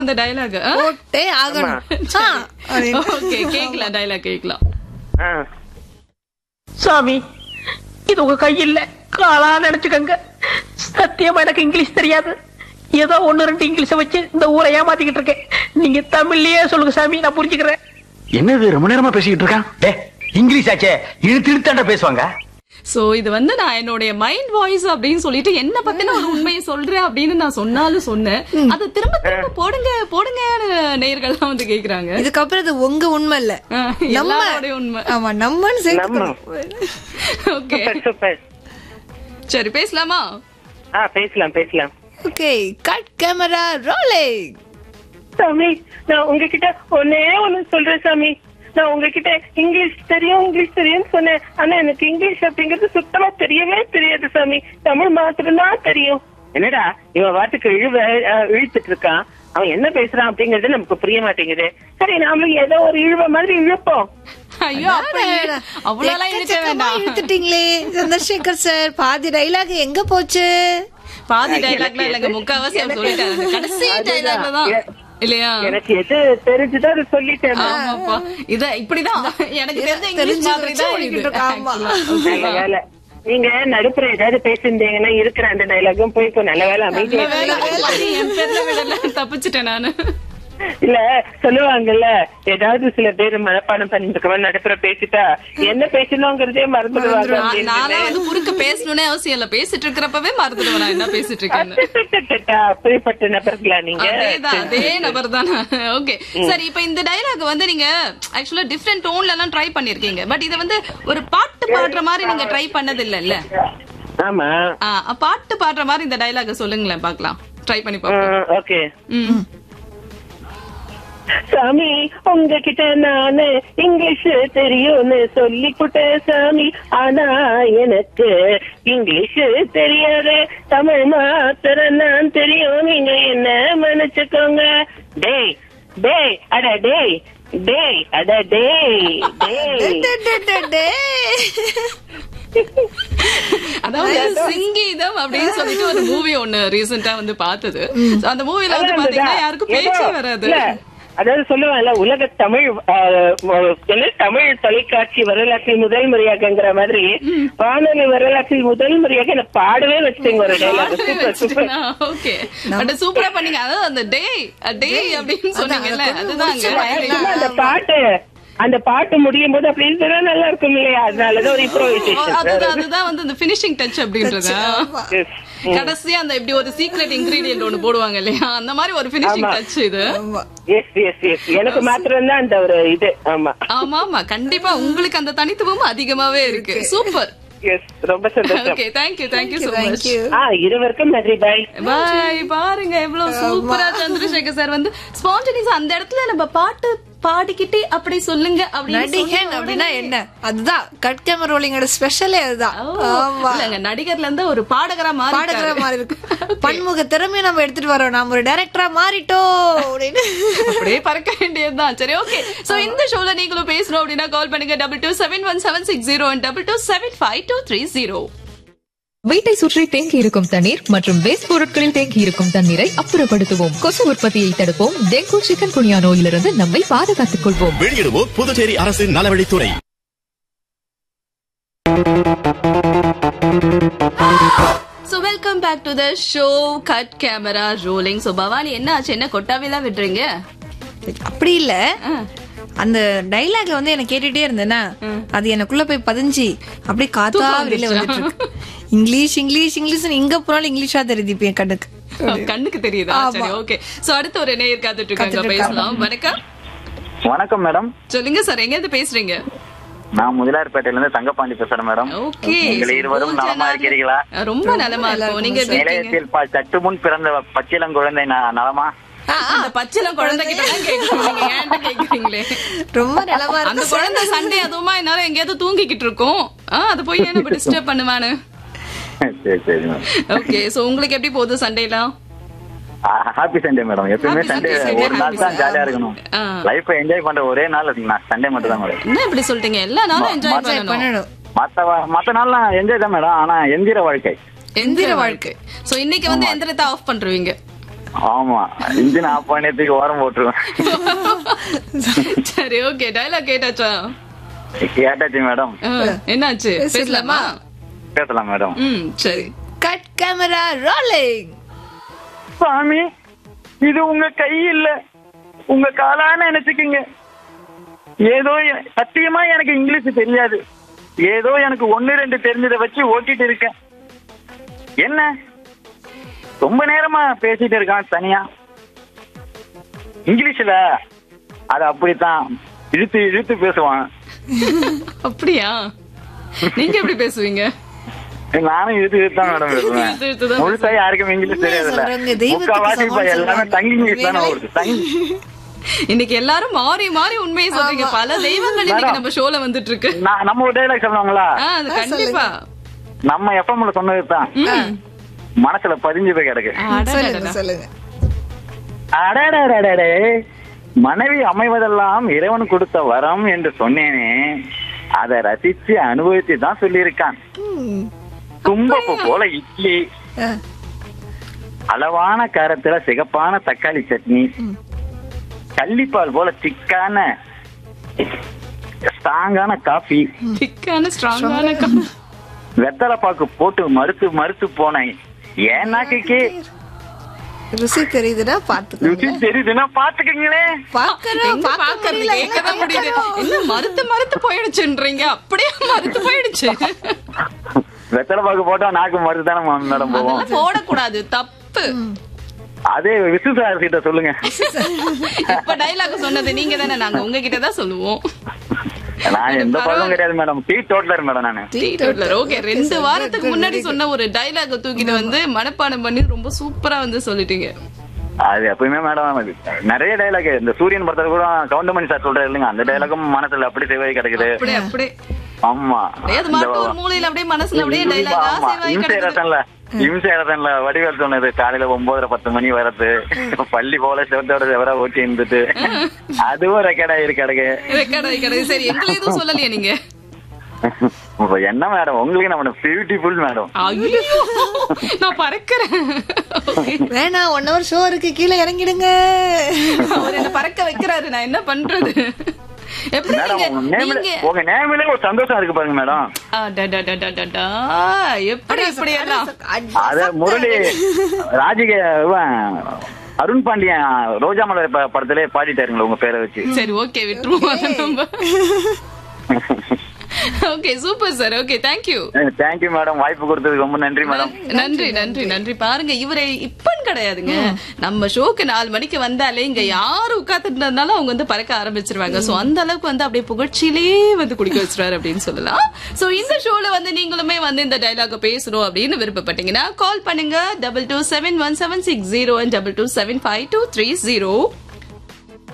அந்த டயலாக் போட்டே ஆகணும் ஆ, அப்படின்னு. ஓகே கேக்கலாம் டயலாக் கேக்கலாம் ஆ. சாமி இது உங்க கையில்ல காலா நினைச்சுக்கங்க சத்தியமா எனக்கு இங்கிலீஷ் தெரியாது ஏதோ ஒண்ணு ரெண்டு இங்கிலீஷ வச்சு இந்த ஊரை ஏமாத்திக்கிட்டு இருக்கேன் நீங்க தமிழ்லயே சொல்லுங்க சாமி நான் புரிஞ்சுக்கிறேன் என்னது ரொம்ப நேரமா பேசிக்கிட்டு இருக்கான் டே இங்கிலீஷ் ஆச்சே இழுத்து இழுத்தாண்ட பேசுவாங்க சோ இது வந்து நான் என்னுடைய மைண்ட் வாய்ஸ் அப்படின்னு சொல்லிட்டு என்ன பத்தின ஒரு உண்மையை சொல்றேன் அப்படின்னு நான் சொன்னாலும் சொன்னேன் அதை திரும்ப திரும்ப போடுங்க போடுங்க நேயர்கள்லாம் வந்து கேக்குறாங்க இதுக்கப்புறம் இது உங்க உண்மை இல்ல ஆ, நம்ம எல்லாரோடைய உண்மை ஆமா நம்மன்னு சேர்த்துக்கணும் ஓகே சூப்பர் சூப்பர் சரி பேசலாமா ஆ பேசலாம் பேசலாம் ஓகே கட் கேமரா ரோலிங் சாமி நான் உங்ககிட்ட ஒன்னே ஒண்ணு சொல்றேன் சாமி நான் உங்ககிட்ட இங்கிலீஷ் தெரியும் இங்கிலீஷ் தெரியும்னு சொன்னேன் ஆனா எனக்கு இங்கிலீஷ் அப்படிங்கிறது சுத்தமா தெரியவே தெரியாது சாமி தமிழ் மாத்திரம்தான் தெரியும் என்னடா இவன் வாட்டுக்கு இழுவ அஹ், இழுத்துட்டு இருக்கான் அவன் என்ன பேசுறான் அப்படிங்கறது நமக்கு புரிய மாட்டேங்குது சரி நாமளும் ஏதோ ஒரு இழுவ மாதிரி இழுப்போம் ஐயோ அப்படி அவ்வளவு இழுக்க வேண்டாம் இழுத்துட்டீங்களே சந்திரசேகர் சார் பாதி டைலாக் எங்க போச்சு பாதி டைலாக்லாம் இல்லங்க முக்காவாசி அவர் சொல்லிட்டாரு கடைசி டைலாக்ல தான் இல்லையா எனக்கு எது தெரிஞ்சுதோ அதை சொல்லிட்டேன் ஆமாப்பா இத இப்படிதான் எனக்கு தெரிஞ்ச இங்கிலீஷ் தெரிஞ்சு மாதிரி தான் வச்சு இது ஓடிக்கிட்டு ஆமா. நல்ல வேலை நீங்க நடுப்புற ஏதாவது பேசியிருந்தீங்கன்னா இருக்கிற அந்த டைலாகும் போய்க்கும் நல்ல வேலை அமைதியா வேலை, இருந்தீங்க. வேலை, என் பேர்ல விடல தப்பிச்சிட்டேன் நானு இல்ல சொல்லுவாங்கல்ல ஏதாவது சில பேர் மனப்பாடம் பண்ணிட்டு இருக்கவங்க நடுப்புற பேசிட்டா என்ன பேசணுங்கிறதே மறந்துடுவாங்க நான்- அப்படின்னு. நான்லாம் வந்து குறுக்க பேசணும்னே அவசியம் இல்ல பேசிட்டு இருக்கிறப்பவே மறந்துடுவேன் நான் என்ன பேசிட்டு இருக்கேன்னு அட்டட்டட்டா, அப்படிப்பட்ட நபர்களா நீங்க அதேதான் அதே நபர் தான் ஓகே சரி இப்ப இந்த டயலாக் வந்து நீங்க ஆக்சுவலா டிஃப்ரெண்ட் டோன்ல எல்லாம் ட்ரை பண்ணிருக்கீங்க பட் இத வந்து ஒரு பாட்டு பாடுற மாதிரி நீங்க ட்ரை பண்ணது இல்லல்ல ஆமா ஆ, பாட்டு பாடுற மாதிரி இந்த டயலாக சொல்லுங்களேன் பார்க்கலாம் ட்ரை பண்ணி பார்ப்போம் ஓகே ம். சாமி உங்ககிட்ட நானு இங்கிலீஷ் தெரியும்னு சொல்லிப்புட்டேன் சாமி ஆனா எனக்கு இங்கிலீஷ் தெரியாது தமிழ் மாத்திரம் நான் தெரியும் நீங்க என்ன மன்னிச்சுக்கோங்க டேய் டேய் அட டேய் டேய் அட டேய் டேய் அதாவது சிங்கீதம் அப்படின்னு சொல்லிட்டு ஒரு மூவி ஒண்ணு ரீசெண்டா வந்து பார்த்தது So, அந்த மூவில வந்து அதான் பாத்தீங்கன்னா அதுதான். யாருக்கும் பேச்சே ஏதோ, வராது இல்ல, அதாவது சொல்லுவாங்கல்ல உலக தமிழ் ஆஹ், என்ன தமிழ் தொலைக்காட்சி வரலாற்றில் முதல் முறையாகங்கிற மாதிரி வானொலி வரலாற்றில் முதல் முறையாக என்ன பாடவே வச்சுட்டீங்க ஒரு dialogue super super okay but சூப்பரா பண்ணீங்க அதாவது அந்த டே டே அப்படின்னு சொன்னீங்கல்ல அதுதாங்க அந்த பாட்டு அந்த பாட்டு முடியும் போது அப்படி இருந்தா நல்லா இருக்கும் இல்லையா அதனாலதான் ஒரு ஓ, இம்ப்ரோவைசேஷன் அதுதான் அதுதான் வந்து இந்த பினிஷிங் டச் அப்படின்றதா கடைசியா அந்த இப்படி ஒரு சீக்ரெட் இன்கிரீடியன்ட் ஒண்ணு போடுவாங்க இல்லையா அந்த மாதிரி ஒரு பினிஷிங் ஆமா. டச் இது எஸ் எஸ் எஸ் எனக்கு மாத்திரம் தான் அந்த ஒரு இது ஆமா ஆமா ஆமா கண்டிப்பா உங்களுக்கு அந்த தனித்துவமும் அதிகமாவே இருக்கு சூப்பர் எஸ் ரொம்ப சந்தோஷம் okay thank you thank you so much thank you ஆ இருவருக்கும் நன்றி பாய் பாய் பாருங்க எவ்வளவு சூப்பரா சந்திரசேகர் சார் வந்து ஸ்பான்டனிஸ் அந்த இடத்துல நம்ம பாட்டு பாடிக்கிட்டே அப்படி சொல்லுங்க அப்படின்னு நடிகன் சொன்ன அப்படின்னா உடனே- என்ன அதுதான் கட் கேமரா ரோலிங்கோட ஸ்பெஷலே அதுதான் ஓ, ஆமா இல்லங்க நடிகர்ல இருந்து ஒரு பாடகரா மாறி பாடகரா மாதிரி இருக்கு பன்முக திறமையை நம்ம எடுத்துட்டு வரோம் நாம ஒரு டைரக்டரா மாறிட்டோம் அப்படின்னு அப்படியே பறக்க வேண்டியதுதான் சரி ஓகே சோ இந்த ஷோல நீங்களும் பேசணும் அப்படின்னா கால் பண்ணுங்க double two seven one seven six zero double two seven five two three zero வீட்டை சுற்றி தேங்கி இருக்கும் தண்ணீர் மற்றும் வேஸ்ட் பொருட்களில் தேங்கி இருக்கும் தண்ணீரை அப்புறப்படுத்துவோம் கொசு உற்பத்தியை தடுப்போம் டெங்கு சிக்கன் குனியா நோயிலிருந்து நம்மை பாதுகாத்துக் கொள்வோம் வெளியிடுவோர் புதுச்சேரி அரசு நலவழித்துறை so welcome back to the show cut camera rolling so Bhavani என்ன ஆச்சு என்ன கொட்டாவிலாம் விடுறீங்க அப்படி இல்ல அந்த டைலாக்ல வந்து என்ன கேட்டுட்டே இருந்தேனா அது எனக்குள்ள போய் பதிஞ்சு அப்படியே காத்தா தூக்கம் வெளியில வந்துருச்சா? வந்துட்டு இருக்கு இங்கிலீஷ் இங்கிலீஷ் இங்கிலீஷ் இங்க போனாலும் இங்கிலீஷா தெரியுது இப்ப என் கண்ணுக்கு கண்ணுக்கு தெரியுதா சரி ஓகே சோ அடுத்து ஒரு நேயர் காத்துட்டு இருக்காங்க காத்துட்டு பேசலாம் வணக்கம் வணக்கம் மேடம் சொல்லுங்க சார் எங்க இருந்து பேசுறீங்க நான் முதலார்பேட்டையில இருந்து தங்கப்பாண்டி பேசுறேன் மேடம் ஓகே நீங்கள் இருவரும் நலமா இருக்கிறீர்களா ரொம்ப நலமா இருக்கும் நீங்க எப்படி இருக்கீங்க நிலையத்தில் ப- சற்று முன் பிறந்த பச்சிளம் குழந்தை ந- நலமா அந்த பச்சிலம் குழந்தை கிட்ட தான் கேட்கணும் நீங்க ஏன்டா கேக்குறீங்களே ரொம்ப நலமா அந்த இருக்கு குழந்தை சண்டே அதுவுமா என்னால எங்கேயாவது தூங்கிக்கிட்டு இருக்கும் ஆ, அது போய் ஏன் நம்ம டிஸ்டர்ப் பண்ணுவானு சரி சரி மேடம் ஓகே சோ உங்களுக்கு எப்படி போகுது சண்டேலாம் ஹாப்பி சண்டே மேடம் எப்பயுமே Happy சண்டே Sunday, ஒரு நாள் happy தான் Sunday. ஜாலியா இருக்கணும் ஆ. லைஃப் என்ஜாய் பண்ற ஒரே நாள் சண்டே மட்டும் தான் மேடம் என்ன இப்படி சொல்லிட்டீங்க எல்லா நாளும் என்ஜாய் Enjoy பண்ணணும் பண்ணணும் மத்த வா- மத்த நாள்லாம் என்ஜாய் தான் மேடம் ஆனா எந்திர வாழ்க்கை எந்திர வாழ்க்கை சோ இன்னைக்கு வந்து எந்திரத்தை ஆஃப் பண்றீங்க ஆமா இன்ஜின் ஆஃப் பண்ணியதுக்கு ஓரம் போட்டுருவேன் சரி ஓகே டயலாக் கேட்டாச்சா கேட்டாச்சு மேடம் ஆ, என்னாச்சு பேசலாமா? பேசலாமா பேசலாம் மேடம் ம் சரி கட் கேமரா ரோலிங் சாமி இது உங்க கை இல்ல உங்க காலான்னு நினைச்சுக்குங்க ஏதோ எ- சத்தியமா எனக்கு இங்கிலீஷ் தெரியாது ஏதோ எனக்கு ஒண்ணு ரெண்டு தெரிஞ்சதை வச்சு ஓட்டிட்டு இருக்கேன் என்ன ரொம்ப நேரமா பேசிட்டு இருக்கான் தனியா இங்கிலீஷ்ல அது அப்படித்தான் இழுத்து இழுத்து பேசுவான் அப்படியா நீங்க எப்படி பேசுவீங்க நானும் இழுத்து இழுத்து தான் மேடம் பேசுவேன் இழுத்து இழுத்து தான் முழுசா யாருக்கும் இங்கிலீஷ் உண்மையா தெரியாதுல்ல சொல்றவங்க தெய்வத்துக்கு முக்காவாசி இப்ப சமம்னு எல்லாமே சொல்றாங்க. தங்கி இங்கிலீஷ் தானே வேலை- வருது தங்கி இன்னைக்கு எல்லாரும் மாறி மாறி உண்மையை சொல்றீங்க பல தெய்வங்கள் இன்னைக்கு நம்ம ஷோல வந்துட்டு இருக்கு நான் நம்ம ஒரு டைலாக் சொல்லுவாங்களா ஆ, அது கண்டிப்பா நம்ம எஃப்எம்ல சொன்னது தான் ம். மனசுல பதிஞ்சு போய் கிடக்கு சொல்லுங்க அடடடடா. சொல்லுங்க அடடடடடே மனைவி அமைவதெல்லாம் இறைவன் கொடுத்த வரம் என்று சொன்னேனே அதை ரசிச்சு அனுபவிச்சு தான் சொல்லியிருக்கான் ம். தும்பப்பு போல இட்லி ஆ. அளவான காரத்துல சிகப்பான தக்காளி சட்னி கள்ளிப்பால் போல திக்கான ஸ்ட்ராங்கான காஃபி திக்கான ஸ்ட்ராங்கான வெத்தலை பாக்கு போட்டு மறுத்து மறுத்து போனேன் ஏன் நாக்குக்கு ருசி தெரியுதுன்னா ருசி பாத்துக்கோங்க தெரியுதுன்னா பாத்துக்கங்களேன் பாக்குறோம் பார்க்க பாக்குறது முடியல கேட்கதான் முடியுது என்ன மறுத்து மறுத்து போயிடுச்சுன்றீங்க அப்படியே மறுத்து போயிடுச்சு வெத்தலை பாக்கு போட்டா நாக்கு மறுத்து தானே மேடம் போவோம் அதெல்லாம் போடக்கூடாது தப்பு அதே விசு சார் கிட்ட சொல்லுங்க இப்ப டைலாக் சொன்னது நீங்க தானே நாங்க உங்ககிட்ட தான் சொல்லுவோம் நான் எந்த பழக்கம் கிடையாது மேடம் டீ டோட்டலர் மேடம் நானு ஓகே ரெண்டு வாரத்துக்கு முன்னாடி சொன்ன ஒரு டைலாக் தூக்கிட்டு வந்து மனப்பாடம் பண்ணி ரொம்ப சூப்பரா வந்து சொல்லிட்டீங்க அது எப்பயுமே மேடம் அது நிறைய டைலாக் இந்த சூரியன் படத்துல கூட கவுண்டமணி சார் சொல்றாரு இல்லைங்க அந்த டைலாக்கும் மனசுல அப்படி சேவை கிடக்குது அப்படியே அப்படியே ஆமா அப்படியே அது மாட்டு ஒரு மூலையில அப்படியே மனசுல அப்படியே டைலாக் ஆமா ஆசைவாய் இம்சை கிடக்குது ரத்தன்ல இம்சை ரத்தன்ல வடிவேல் சொன்னது காலையில ஒன்பதரை பத்து மணி வரது பள்ளி போல செவத்தோட செவரா ஓட்டி இருந்துட்டு அதுவும் ரெக்கார்ட் ஆயிருக்கு கிடக்கு ரெக்கார்ட் ஆகி கிடக்கு சரி எங்களை எதுவும் சொல்லலையா நீங்க இப்ப என்ன மேடம் உங்களுக்கு நம்ம பியூட்டிஃபுல் மேடம் ஐயோ நான் பறக்கிறேன் Okay. வேணாம் ஒன் ஹவர் ஷோ இருக்கு கீழே இறங்கிடுங்க அவர் என்ன பறக்க வைக்கிறாரு நான் என்ன பண்றது எப்படி மேடம் நீங்க உங்க நேம்ல நீங்க உங்க நேம்ல ஒரு சந்தோஷம் இருக்கு பாருங்க மேடம் அடடடடடடா. எப்படி இப்படி எல்லாம் அத முரளி ராஜிக இவன் அருண் பாண்டியன் ரோஜா மலர் ப- படத்திலே பாடிட்டாருங்களா உங்க பேரை வச்சு சரி ஓகே விட்டுருவோம் அதை நம்ம okay super sir okay thank you thank you madam வாய்ப்பு கொடுத்ததுக்கு ரொம்ப நன்றி மேடம் நன்றி நன்றி நன்றி பாருங்க இவரை இப்பன்னு கிடையாதுங்க நம்ம ஷோக்கு நாலு மணிக்கு வந்தாலே இங்க யாரு உட்கார்ந்துட்டு இருந்தாலும் அவங்க வந்து பறக்க ஆரம்பிச்சிருவாங்க சோ அந்த அளவுக்கு வந்து அப்படியே புகழ்ச்சியிலே வந்து குடிக்க வச்சிருவாரு அப்படின்னு சொல்லலாம் சோ இந்த ஷோல வந்து நீங்களுமே வந்து இந்த டைலாக பேசணும் அப்படின்னு விருப்பப்பட்டீங்கன்னா கால் பண்ணுங்க double two seven one seven six zero double two seven five two three zero